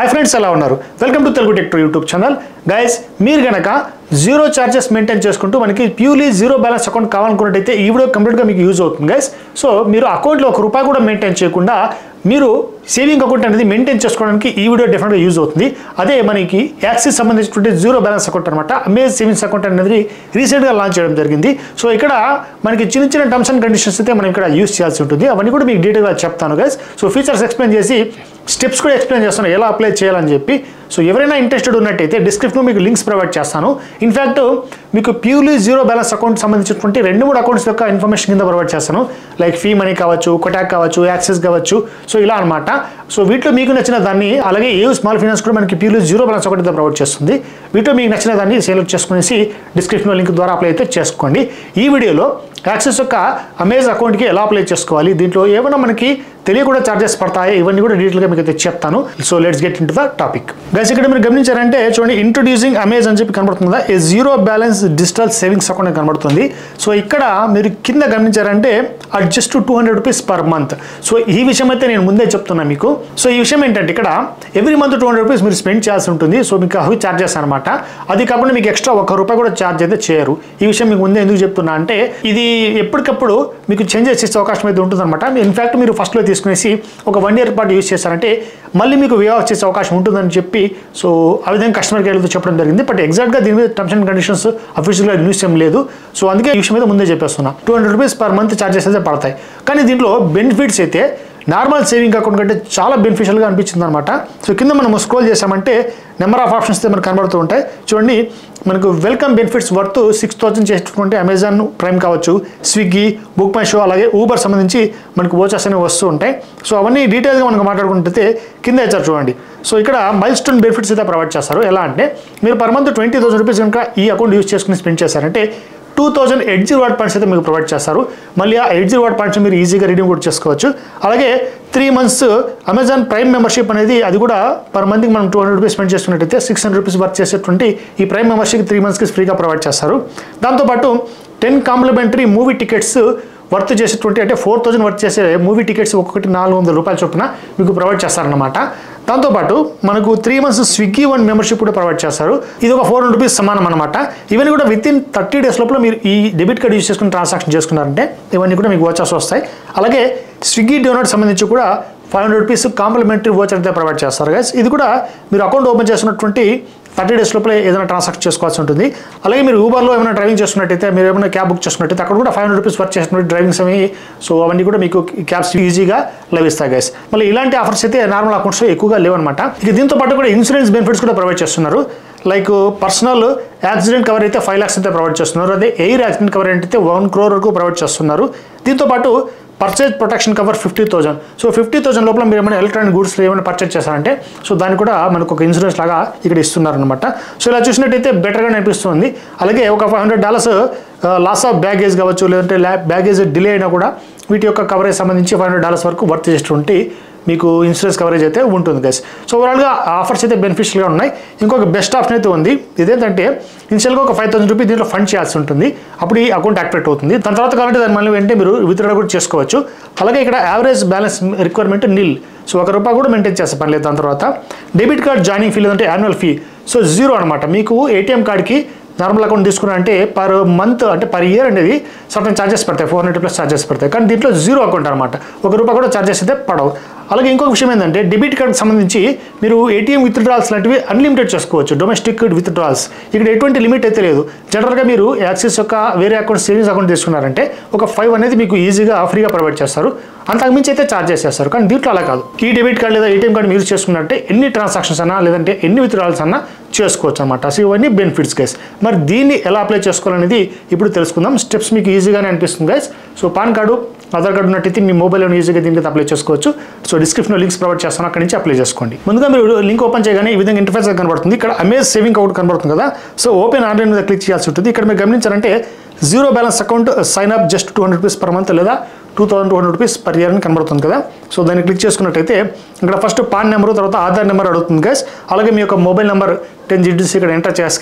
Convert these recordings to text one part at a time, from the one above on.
hi friends ఎలా ఉన్నారు welcome to Telugu tech YouTube channel guys మీరు గనక జీరో చార్జెస్ మెయింటైన్ చేసుకుంటూ మనకి ప్యూర్లీ జీరో బ్యాలెన్స్ అకౌంట్ కావాలనుకున్నట్టయితే ఈ వీడియో కంప్లీట్గా మీకు యూజ్ అవుతుంది గైస్ సో మీరు అకౌంట్లో ఒక రూపాయి కూడా మెయింటైన్ చేయకుండా మీరు సేవింగ్ అకౌంట్ అనేది మెయింటైన్ చేసుకోవడానికి ఈ వీడియో డెఫినెట్గా యూజ్ అవుతుంది అదే మనకి యాక్సిస్ సంబంధించినటువంటి జీరో బ్యాలెన్స్ అకౌంట్ అనమాట అమేజ్ సేవింగ్స్ అకౌంట్ అనేది రీసెంట్గా లాంచ్ చేయడం జరిగింది సో ఇక్కడ మనకి చిన్న చిన్న టర్మ్స్ అండ్ కండిషన్స్ అయితే మనం ఇక్కడ యూస్ చేయాల్సి ఉంటుంది అవన్నీ కూడా మీకు డీటెయిల్గా చెప్తాను గైస్ సో ఫీచర్స్ ఎక్స్ప్లెయిన్ చేసి స్టెప్స్ కూడా ఎక్స్ప్లెయిన్ చేస్తాను ఎలా అప్లై చేయాలని చెప్పి సో ఎవరైనా ఇంట్రెస్టెడ్ ఉన్నట్టయితే డిస్క్రిప్షన్లో మీకు లింక్స్ ప్రొవైడ్ చేస్తాను ఇన్ఫ్యాక్ట్ మీకు ప్యూర్లీ జీరో బ్యాలెన్స్ అకౌంట్ సంబంధించినటువంటి రెండు మూడు అకౌంట్స్ యొక్క ఇన్ఫర్మేషన్ కింద ప్రొవైడ్ చేస్తాను లైక్ ఫీ మనీ కావచ్చు కొటాక్ కావచ్చు యాక్సెస్ కావచ్చు సో ఇలా అనమాట సో వీటిలో మీకు నచ్చిన దాన్ని అలాగే ఏ స్మాల్ ఫైనాన్స్ కూడా మనకి ప్యూర్లీ జీరో బ్యాలెన్స్ అకౌంట్ అయితే ప్రొవైడ్ చేస్తుంది వీటిలో మీకు నచ్చిన దాన్ని సెలెక్ట్ చేసుకునేసి డిస్క్రిప్షన్లో లింక్ ద్వారా అప్లై అయితే చేసుకోండి ఈ వీడియోలో యాక్సెస్ యొక్క అమేజ్ అకౌంట్కి ఎలా అప్లై చేసుకోవాలి దీంట్లో ఏమైనా మనకి తెలియకుండా చార్జెస్ పడతాయి ఇవన్నీ కూడా డీటెయిల్గా మీకు అయితే చెప్తాను so let's get into the topic guys ఇక్కడ మీరు గమనించారంటే చూడండి ఇంట్రొడ్యూసింగ్ అమేజ్ అని చెప్పి కనబడుతుంది కదా a zero balance digital savings account అని కనబడుతుంది సో ఇక్కడ మీరు కింద గమనించారంటే just two hundred rupees per month so ఈ విషయం అయితే నేను ముందే చెప్తున్నా మీకు సో ఈ విషయం ఏంటంటే ఇక్కడ every month two hundred rupees మీరు స్పెండ్ చేయాల్సి ఉంటుంది సో మీకు అవి చార్జెస్ అనమాట అది కాకుండా మీకు ఎక్స్ట్రా ఒక రూపాయి కూడా ఛార్జ్ అయితే చేయరు ఈ విషయం మీకు ముందే ఎందుకు చెప్తున్నా అంటే ఇది ఎప్పటికప్పుడు మీకు చేంజెస్ చేసే అవకాశం అయితే ఉంటుంది అనమాట ఇన్ఫాక్ట్ మీరు ఫస్ట్లో తీసుకునేసి ఒక వన్ ఇయర్ పాటు యూస్ చేశారంటే మళ్ళీ మీకు వే ఆఫ్ చేసే అవకాశం ఉంటుందని చెప్పి సో ఆ విధంగా కస్టమర్ కేర్తో చెప్పడం జరిగింది బట్ ఎగ్జాక్ట్గా దీని మీద టర్మ్స్ అండ్ కండిషన్స్ అఫీషియల్గా న్యూస్ ఏం లేదు సో అందుకే ఈ విషయం మీద ముందే చెప్పేస్తున్నా two hundred rupees per month charges అయితే పడతాయి కానీ దీంట్లో బెనిఫిట్స్ అయితే నార్మల్ సేవింగ్ అకౌంట్ కంటే చాలా బెనిఫిషియల్గా అనిపించింది అనమాట సో కింద మనం స్క్రోల్ చేసామంటే నెంబర్ ఆఫ్ ఆప్షన్స్ అయితే మనకు కనబడుతూ ఉంటాయి చూడండి మనకు welcome benefits worth six thousand చేసేటువంటి అమెజాన్ ప్రైమ్ కావచ్చు స్విగ్గీ బుక్ మై షో అలాగే ఊబర్ సంబంధించి మనకు ఓచర్స్ అనేవి వస్తూ ఉంటాయి సో అవన్నీ డీటెయిల్గా మనకు మాట్లాడుకుంటే కింద ఇచ్చారు చూడండి సో ఇక్కడ మైల్ స్టోన్ బెనిఫిట్స్ అయితే ప్రొవైడ్ చేస్తారు ఎలా అంటే మీరు per month twenty thousand rupees కనుక ఈ అకౌంట్ యూస్ చేసుకుని స్పెండ్ చేశారంటే two thousand eight zero what points అయితే మీకు ప్రొవైడ్ చేస్తారు మళ్ళీ ఆ ఎయిట్ జీరో వాట్ పాయింట్స్ మీరు ఈజీగా రీడింగ్ కూడా చేసుకోవచ్చు అలాగే three months Amazon Prime membership అనేది అది కూడా పర్ మంత్కి మనం టూ హండ్రెడ్ రూపీస్ స్పెండ్ చేసుకున్నట్టయితే సిక్స్ హండ్రెడ్ రూపీస్ వర్క్ చేసేటువంటి ఈ ప్రైమ్ మెంబర్షిప్ త్రీ మంత్స్కి ఫ్రీగా ప్రొవైడ్ చేస్తారు దాంతోపాటు ten complimentary movie tickets worth చేసేటువంటి అంటే ఫోర్ థౌజండ్ వర్త్ చేసే మూవీ టికెట్స్ ఒక్కొక్కటి నాలుగు వందల రూపాయల చొప్పున మీకు ప్రొవైడ్ చేస్తారనమాట దాంతోపాటు మనకు three months Swiggy one membership కూడా ప్రొవైడ్ చేస్తారు ఇది ఒక ఫోర్ హండ్రెడ్ రూపీస్ సమానం అనమాట ఇవన్నీ కూడా విత్ ఇన్ థర్టీ డేస్ లోపల మీరు ఈ డెబిట్ కార్డ్ యూస్ చేసుకుని ట్రాన్సాక్షన్ చేసుకున్నారంటే ఇవన్నీ కూడా మీకు వచ్చాల్సి వస్తాయి అలాగే స్విగ్గీ డోనట్ సంబంధించి కూడా five hundred rupees complimentary voucher అయితే ప్రొవైడ్ చేస్తారు గైస్ ఇది కూడా మీరు అకౌంట్ ఓపెన్ చేసినటువంటి థర్టీ డేస్ లోపల ఏదైనా ట్రాన్సాక్షన్ చేసుకోవాల్సి ఉంటుంది అలాగే మీరు ఊబర్లో ఏమైనా డ్రైవింగ్ చేస్తున్నట్టయితే మీరు ఏమైనా క్యాబ్ బుక్ చేసుకున్నట్టయితే అక్కడ కూడా ఫైవ్ హండ్రెడ్ రూపీస్ వర్క్ చేసినటువంటి డ్రైవింగ్స్ అవి సో అవన్నీ కూడా మీకు క్యాబ్స్ ఈజీగా లభిస్తాయి గైస్ మళ్ళీ ఇలాంటి ఆఫర్స్ అయితే నార్మల్ అకౌంట్స్లో ఎక్కువగా లేవన్నమాట ఇక దీంతో పాటు కూడా ఇన్సూరెన్స్ బెనిఫిట్స్ కూడా ప్రొవైడ్ చేస్తున్నారు లైక్ పర్సనల్ యాక్సిడెంట్ కవర్ అయితే ఫైవ్ లాక్స్ అయితే ప్రొవైడ్ చేస్తున్నారు అదే ఎయిర్ యాక్సిడెంట్ కవర్ అయితే వన్ క్రోర్ వరకు ప్రొవైడ్ చేస్తున్నారు దీంతో పాటు purchase protection cover fifty thousand so fifty thousand లోపల మీరు ఏమైనా ఎలక్ట్రానిక్ గూడ్స్ ఏమైనా పర్చేజ్ చేశారంటే సో దాన్ని కూడా మనకు ఒక ఇన్సూరెన్స్ లాగా ఇక్కడ ఇస్తున్నారనమాట సో ఇలా చూసినట్టయితే బెటర్గా అనిపిస్తుంది అలాగే ఒక five hundred dollars loss of baggage కావచ్చు లేదంటే బ్యాగేజ్ డిలే అయినా కూడా వీటి యొక్క కవరేజ్ సంబంధించి ఫైవ్ హండ్రెడ్ డాలర్స్ వరకు వర్త్ చేసేటువంటి మీకు ఇన్సూరెన్స్ కవరేజ్ అయితే ఉంటుంది గైస్ సో ఓవరాల్గా ఆఫర్స్ అయితే బెనిఫిషియల్గా ఉన్నాయి ఇంకొక బెస్ట్ ఆప్షన్ అయితే ఉంది ఇదేంటంటే ఇనిషియల్గా ఒక ఫైవ్ థౌసండ్ రూపీస్ దీంట్లో ఫండ్ చేయాల్సి ఉంటుంది అప్పుడు ఈ అకౌంట్ యాక్టివేట్ అవుతుంది దాని తర్వాత కావాలంటే దాని మళ్ళీ వెంటనే మీరు విత్డ్రా కూడా చేసుకోవచ్చు అలాగే ఇక్కడ average balance requirement nil so ఒక రూపాయి కూడా మెయింటైన్ చేస్తే పని లేదు దాని తర్వాత డెబిట్ కార్డ్ జాయినింగ్ ఫీ లేదంటే యాన్యువల్ ఫీ సో జీరో అనమాట మీకు ఏటీఎం కార్డ్కి నార్మల్ అకౌంట్ తీసుకున్నా అంటే పర్ మంత్ అంటే పర్ ఇయర్ అనేది సర్టన్ ఛార్జెస్ పడతాయి ఫోర్ హండ్రెడ్ ప్లస్ ఛార్జెస్ పడతాయి కానీ దీంట్లో జీరో అకౌంట్ అనమాట ఒక రూపాయి కూడా ఛార్జెస్ అయితే పడవు అలాగే ఇంకొక విషయం ఏంటంటే డెబిట్ కార్డ్కి సంబంధించి మీరు ఏటీఎం విత్డ్రాల్స్ లాంటివి అన్లిమిటెడ్ చేసుకోవచ్చు డొమెస్టిక్ విత్డ్రాల్స్ ఇక్కడ ఎటువంటి లిమిట్ అయితే లేదు జనరల్గా మీరు యాక్సిస్ యొక్క వేరే అకౌంట్ సేవింగ్స్ అకౌంట్ తీసుకున్నారంటే ఒక ఫైవ్ అనేది మీకు ఈజీగా ఫ్రీగా ప్రొవైడ్ చేస్తారు అంతకుమించి అయితే ఛార్జ్ చేసేస్తారు కానీ దీంట్లో అలా కాదు ఈ డెబిట్ కార్డ్ లేదా ఏటీఎం కార్డ్ యూజ్ చేసుకున్నట్టే ఎన్ని ట్రాన్సాక్షన్స్ అన్నా లేదంటే ఎన్ని విత్డ్రాల్స్ అన్నా చేసుకోవచ్చు అనమాట సో ఇవన్నీ బెనిఫిట్స్ గైస్ మరి దీన్ని ఎలా అప్లై చేసుకోవాలనేది ఇప్పుడు తెలుసుకుందాం స్టెప్స్ మీకు ఈజీగానే అనిపిస్తుంది guys so PAN card Aadhaar card ఉన్నట్టయితే మీ మొబైల్లో ఈజీగా దీనికి అప్లై చేసుకోవచ్చు సో డిస్క్రిప్షన్లో లింక్స్ ప్రొవైడ్ చేస్తాను అక్కడి నుంచి అప్లై చేసుకోండి ముందుగా మీరు లింక్ ఓపెన్ చేయగానే ఈ విధంగా ఇంటర్ఫేస్ కనబడుతుంది ఇక్కడ అమేజ్ సేవింగ్ అకౌంట్ కనబడుతుంది కదా సో ఓపెన్ ఆన్లైన్ మీద క్లిక్ చేయాల్సి ఉంటుంది ఇక్కడ మీరు గమనించారంటే zero balance account sign up just two hundred rupees per month లేదా two thousand two hundred rupees per year అని కనబడుతుంది కదా సో దాన్ని క్లిక్ చేసుకున్నట్టయితే ఇక్కడ ఫస్ట్ పాన్ నెంబర్ తర్వాత ఆధార్ నెంబర్ అడుగుతుంది గైస్ అలాగే మీ యొక్క మొబైల్ నెంబర్ టెన్ డిజిట్స్ ఇక్కడ ఎంటర్ చేసి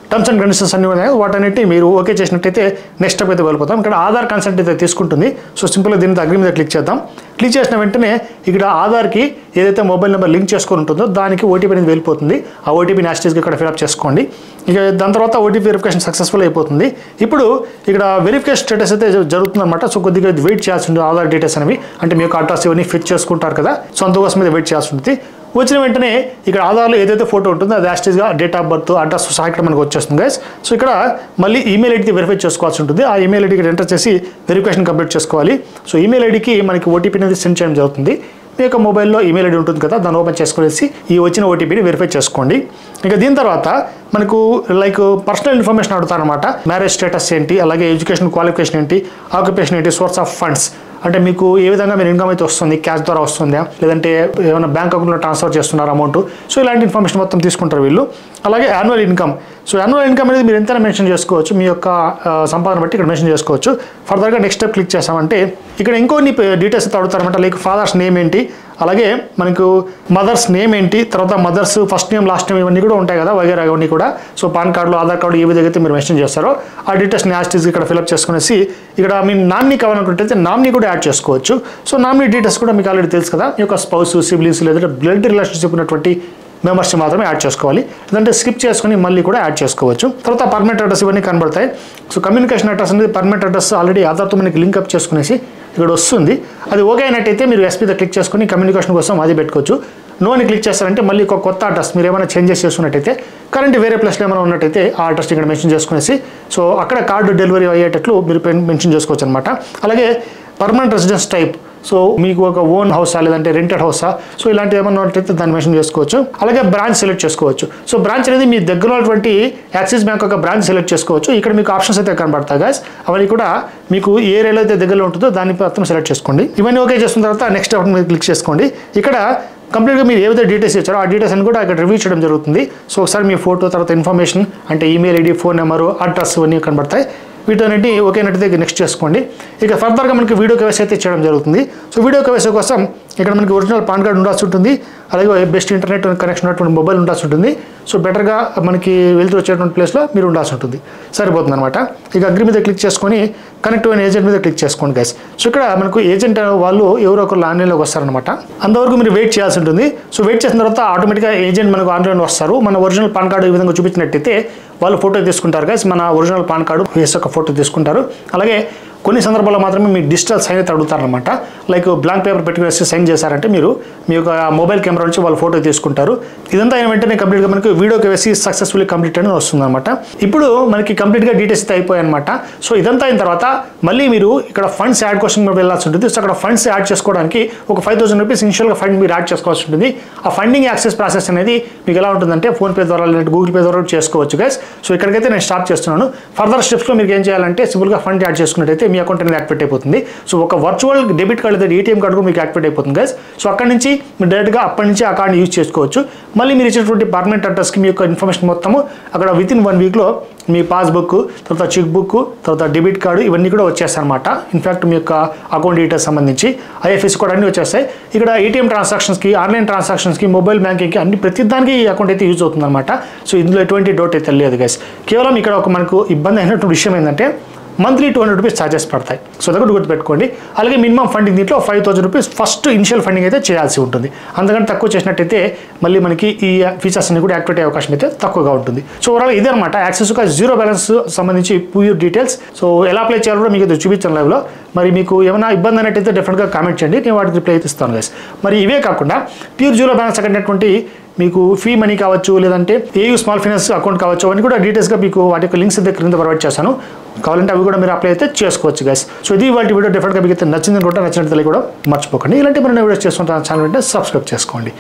టర్మ్స్ అండ్ కండిషన్స్ అన్ని ఉన్నాయి వాటన్నిటి మీరు ఓకే చేసినట్టయితే నెక్స్ట్ స్టెప్ అయితే వెళ్ళిపోతాం ఇక్కడ ఆధార్ కన్సెంట్ అయితే తీసుకుంటుంది సో సింపుల్గా దీని అగ్రి మీద క్లిక్ చేద్దాం క్లిక్ చేసిన వెంటనే ఇక్కడ ఆధార్కి ఏదైతే మొబైల్ నెంబర్ లింక్ చేసుకొని ఉంటుందో దానికి ఓటీపీ అనేది వెళ్ళిపోతుంది ఆ ఓటీపీ యాస్టేజ్గా ఇక్కడ ఫిల్అప్ చేసుకోండి ఇక దాని తర్వాత ఓటీపీ వెరిఫికేషన్ సక్సెస్ఫుల్ అయిపోతుంది ఇప్పుడు ఇక్కడ వెరిఫికేషన్ స్టేటస్ అయితే జరుగుతుందన్నమాట సో కొద్దిగా వెయిట్ చేయాల్సి ఉంటుంది ఆధార్ డీటెయిల్స్ అనేవి అంటే మీ యొక్క అడ్రస్ ఇవన్నీ ఫిట్ చేసుకుంటారు కదా సో అందుకోసం మీద వెయిట్ చేయాల్సి ఉంటుంది వచ్చిన వెంటనే ఇక్కడ ఆధార్లో ఏదైతే ఫోటో ఉంటుందో అది యాస్టేజ్గా డేట్ ఆఫ్ బర్త్ అడ్రస్ సహా ఇక్కడ మనకు వచ్చేస్తుంది గైస్ సో ఇక్కడ మళ్ళీ ఈమెయిల్ ఐడికి వెరిఫై చేసుకోవాల్సి ఉంటుంది ఆ ఈమెయిల్ ఐడికి ఎంటర్ చేసి వెరిఫికేషన్ కంప్లీట్ చేసుకోవాలి సో ఈమెయిల్ ఐడికి మనకి ఓటీపీ అనేది సెండ్ చేయడం జరుగుతుంది మీ యొక్క మొబైల్లో ఈమెయిల్ ఐడి ఉంటుంది కదా దాన్ని ఓపెన్ చేసుకునేసి ఈ వచ్చిన ఓటీపీని వెరిఫై చేసుకోండి ఇక దీని తర్వాత మనకు లైక్ పర్సనల్ ఇన్ఫర్మేషన్ అడుగుతారనమాట మ్యారేజ్ స్టేటస్ ఏంటి అలాగే ఎడ్యుకేషన్ క్వాలిఫికేషన్ ఏంటి ఆక్యుపేషన్ ఏంటి సోర్స్ ఆఫ్ ఫండ్స్ అంటే మీకు ఏ విధంగా మీరు ఇన్కమ్ అయితే వస్తుంది క్యాష్ ద్వారా వస్తుందా లేదంటే ఏమైనా బ్యాంక్ అకౌంట్లో ట్రాన్స్ఫర్ చేస్తున్నారు అమౌంట్ సో ఇలాంటి ఇన్ఫర్మేషన్ మొత్తం తీసుకుంటారు వీళ్ళు అలాగే annual income so annual income అనేది మీరు ఎంతైనా మెన్షన్ చేసుకోవచ్చు మీ యొక్క ఆ, సంపాదన బట్టి ఇక్కడ మెన్షన్ చేసుకోవచ్చు ఫర్దర్గా నెక్స్ట్ స్టెప్ క్లిక్ చేసామంటే ఇక్కడ ఇంకొన్ని డీటెయిల్స్ అయితే అడుగుతారనమాట లైక్ ఫాదర్స్ నేమ్ ఏంటి అలాగే మనకు మదర్స్ నేమ్ ఏంటి తర్వాత mother's first name last name ఇవన్నీ కూడా ఉంటాయి కదా వగేరా ఇవన్నీ కూడా సో పాన్ కార్డులో ఆధార్ కార్డు ఏ విధంగా అయితే మీరు మెన్షన్ చేస్తారో ఆ డీటెయిల్స్ని యాస్టీస్ ఇక్కడ ఫిల్అప్ చేసుకునేసి ఇక్కడ మీ నామినీ కావాలనుకుంటే నామినీ కూడా యాడ్ చేసుకోవచ్చు సో నామినీ డీటెయిల్స్ కూడా మీకు ఆల్రెడీ తెలుసు కదా మీ యొక్క స్పౌస్ సిబ్లింగ్స్ లేదంటే బ్లడ్ రిలేషన్షిప్ ఉన్నటువంటి మెంబర్స్ మాత్రమే యాడ్ చేసుకోవాలి లేదంటే స్కిప్ చేసుకుని మళ్ళీ కూడా యాడ్ చేసుకోవచ్చు తర్వాత పర్మనెంట్ అడ్రస్ ఇవన్నీ కనబడతాయి సో కమ్యూనికేషన్ అడ్రస్ అనేది పర్మనెంట్ అడ్రస్ ఆల్రెడీ ఆధార్తో మనకి లింక్ అప్ చేసుకునేసి ఇక్కడ వస్తుంది అది ఓకే అయినట్టయితే మీరు ఎస్ మీద క్లిక్ చేసుకుని కమ్యూనికేషన్ కోసం అది పెట్టుకోవచ్చు నో అని క్లిక్ చేస్తారంటే మళ్ళీ ఒక కొత్త అడ్రస్ మీరు ఏమైనా చేంజెస్ చేసుకున్నట్టయితే కరెంట్ వేరే ప్లేస్లో ఏమైనా ఉన్నట్టయితే ఆ అడ్రస్ ఇక్కడ మెన్షన్ చేసుకునేసి సో అక్కడ కార్డు డెలివరీ అయ్యేటట్లు మీరు మెన్షన్ చేసుకోవచ్చు అనమాట అలాగే పర్మనెంట్ రెసిడెన్స్ టైప్ సో మీకు ఒక ఓన్ హౌసా లేదంటే రెంటెడ్ హౌసా సో ఇలాంటి ఏమన్నా ఉన్నట్టయితే దాన్ని మెన్షన్ చేసుకోవచ్చు అలాగే బ్రాంచ్ సెలెక్ట్ చేసుకోవచ్చు సో బ్రాంచ్ అనేది మీ దగ్గర ఉన్నటువంటి యాక్సిస్ బ్యాంక్ యొక్క బ్రాంచ్ సెలెక్ట్ చేసుకోవచ్చు ఇక్కడ మీకు ఆప్షన్స్ అయితే కనబడతాయి గాయస్ అవన్నీ కూడా మీకు ఏ ఏరియాలో అయితే దగ్గరలో ఉంటుందో దాన్ని మాత్రం సెలెక్ట్ చేసుకోండి ఇవన్నీ ఓకే చేసిన తర్వాత నెక్స్ట్ ఆప్షన్ మీద క్లిక్ చేసుకోండి ఇక్కడ కంప్లీట్గా మీరు ఏవైతే డీటెయిల్స్ ఇచ్చారో ఆ డీటెయిల్స్ అని కూడా ఇక్కడ రివ్యూ చేయడం జరుగుతుంది సో ఒకసారి మీ ఫోటో తర్వాత ఇన్ఫర్మేషన్ అంటే email ID phone number address ఇవన్నీ కనబడతాయి వీటన్నిటి ఓకే నట్టయితే నెక్స్ట్ చేసుకోండి ఇక ఫర్దర్గా మనకి వీడియో కేవైసీ అయితే చేయడం జరుగుతుంది సో వీడియో కేవైసీ కోసం ఇక్కడ మనకి ఒరిజినల్ పాన్ కార్డ్ ఉండాల్సి ఉంటుంది అలాగే బెస్ట్ ఇంటర్నెట్ కనెక్షన్ ఉన్నటువంటి మొబైల్ ఉండాల్సి ఉంటుంది సో బెటర్గా మనకి వెళ్తూ వచ్చేటువంటి ప్లేస్లో మీరు ఉండాల్సి ఉంటుంది సరిపోతుంది అనమాట ఇక అగ్రి మీద క్లిక్ చేసుకొని కనెక్ట్ అయిన ఏజెంట్ మీద క్లిక్ చేసుకోండి గైస్ సో ఇక్కడ మనకు ఏజెంట్ వాళ్ళు ఎవరో ఒకరు ఆన్లైన్లోకి వస్తారనమాట అంతవరకు మీరు వెయిట్ చేయాల్సి ఉంటుంది సో వెయిట్ చేసిన తర్వాత ఆటోమేటిక్గా ఏజెంట్ మనకు ఆన్లైన్ వస్తారు మన ఒరిజినల్ పాన్ కార్డు ఈ విధంగా చూపించినట్టయితే వాళ్ళు ఫోటో తీసుకుంటారు గైస్ మన ఒరిజినల్ పాన్ కార్డు ఫేస్ యొక్క ఫోటో తీసుకుంటారు అలాగే కొన్ని సందర్భాల్లో మాత్రమే మీ డిజిటల్ సైన్ అయితే అడుగుతారనమాట లైక్ బ్లాంక్ పేపర్ పెట్టుకుని సైన్ చేశారంటే మీరు మీ యొక్క మొబైల్ కెమెరా నుంచి వాళ్ళు ఫోటో తీసుకుంటారు ఇదంతా అయిన వెంటనే కంప్లీట్గా మనకి వీడియో కేవైసీ సక్సెస్ఫుల్లీ కంప్లీట్ అని వస్తుందన్నమాట ఇప్పుడు మనకి కంప్లీట్గా డీటెయిల్స్ అయితే అయిపోయాయి అనమాట సో ఇదంతా అయిన తర్వాత మళ్ళీ మీరు ఇక్కడ ఫండ్స్ యాడ్ కోసం మీరు వెళ్ళాల్సి ఉంటుంది సో అక్కడ ఫండ్స్ యాడ్ చేసుకోవడానికి ఒక ఫైవ్ థౌసండ్ రూపీస్ ఇనిషియల్గా ఫండ్ మీరు యాడ్ చేసుకోవాల్సి ఉంటుంది ఆ ఫండింగ్ యాక్సెస్ ప్రాసెస్ అనేది మీకు ఎలా ఉంటుందంటే ఫోన్పే ద్వారా లేదంటే గూగుల్ పే ద్వారా చేసుకోవచ్చు గైస్ సో ఇక్కడికైతే నేను స్టాప్ చేస్తున్నాను ఫర్దర్ స్టెప్స్లో మీరు ఏం చేయాలంటే సింపుల్గా ఫండ్ యాడ్ చేసుకున్నట్టయితే మీ అకౌంట్ అనేది యాక్టివేట్ అయిపోతుంది సో ఒక వర్చువల్ డెబిట్ కార్డు లేదా ఏటీఎం కార్డు కూడా మీకు యాక్టివేట్ అయిపోతుంది గైస్ సో అక్కడ నుంచి మీరు డైరెక్ట్గా అప్పటి నుంచి ఆ కార్డు యూజ్ చేసుకోవచ్చు మళ్ళీ మీరు ఇచ్చినటువంటి పర్మనెంట్ అడ్రస్కి మీ యొక్క ఇన్ఫర్మేషన్ మొత్తము అక్కడ విత్ ఇన్ వన్ వీక్లో మీ పాస్బుక్ తర్వాత చెక్ బుక్ తర్వాత డెబిట్ కార్డు ఇవన్నీ కూడా వచ్చేస్తాయి అనమాట ఇన్ఫాక్ట్ మీ యొక్క అకౌంట్ డీటెయిల్స్ సంబంధించి ఐఎఫ్ఎస్ కూడా అన్నీ వచ్చేస్తాయి ఇక్కడ ఏటీఎం ట్రాన్సాక్షన్స్కి ఆన్లైన్ ట్రాన్సాక్షన్స్కి మొబైల్ బ్యాంకింగ్కి అన్ని ప్రతిదానికి ఈ అకౌంట్ అయితే యూజ్ అవుతుంది అనమాట సో ఇందులో ఎటువంటి డౌట్ అయితే లేదు గైస్ కేవలం ఇక్కడ ఒక మనకు ఇబ్బంది అయినటువంటి విషయం ఏంటంటే monthly two hundred rupees charges పడతాయి సో దగ్గర గుర్తుపెట్టుకోండి అలాగే మినిమం ఫండింగ్ దీంట్లో five thousand rupees first initial funding అయితే చేయాల్సి ఉంటుంది అంతకంటే తక్కువ చేసినట్టయితే మళ్ళీ మనకి ఈ ఫీచర్స్ అన్ని కూడా యాక్టివేట్ అయ్యే అవకాశం అయితే తక్కువగా ఉంటుంది సో ఓవరాల్ ఇదే అనమాట యాక్సెస్ ఒక జీరో బ్యాలెన్స్ సంబంధించి ప్యూర్ డీటెయిల్స్ సో ఎలా అప్లై చేయాలో కూడా మీకు ఇది చూపించాను లైవ్లో మరి మీకు ఏమైనా ఇబ్బంది అయినట్టయితే డెఫినెట్గా కామెంట్ చేయండి నేను వాటికి రిప్లై అయితే ఇస్తాను గైస్ మరి ఇవే కాకుండా ప్యూర్ జీరో బ్యాలెన్స్ అకౌంట్ మీకు ఫీ మనీ కావచ్చు లేదంటే ఏయూ స్మాల్ ఫైనాన్స్ అకౌంట్ కావచ్చు అవన్నీ కూడా డీటెయిల్స్గా మీకు వాటి యొక్క లింక్స్ అయితే క్రింద ప్రొవైడ్ చేశాను కావాలంటే అవి కూడా మీరు అప్లై అయితే చేసుకోవచ్చు గైస్ సో ఇది వాటి వీడియో డెఫినెట్గా మీకు అయితే నచ్చింది అనుకుంటే నచ్చినట్టు కూడా మర్చిపోకండి ఇలాంటి మనం వీడియోస్ చేస్తుంటాను ఛానల్ అంటే సబ్స్క్రైబ్ చేసుకోండి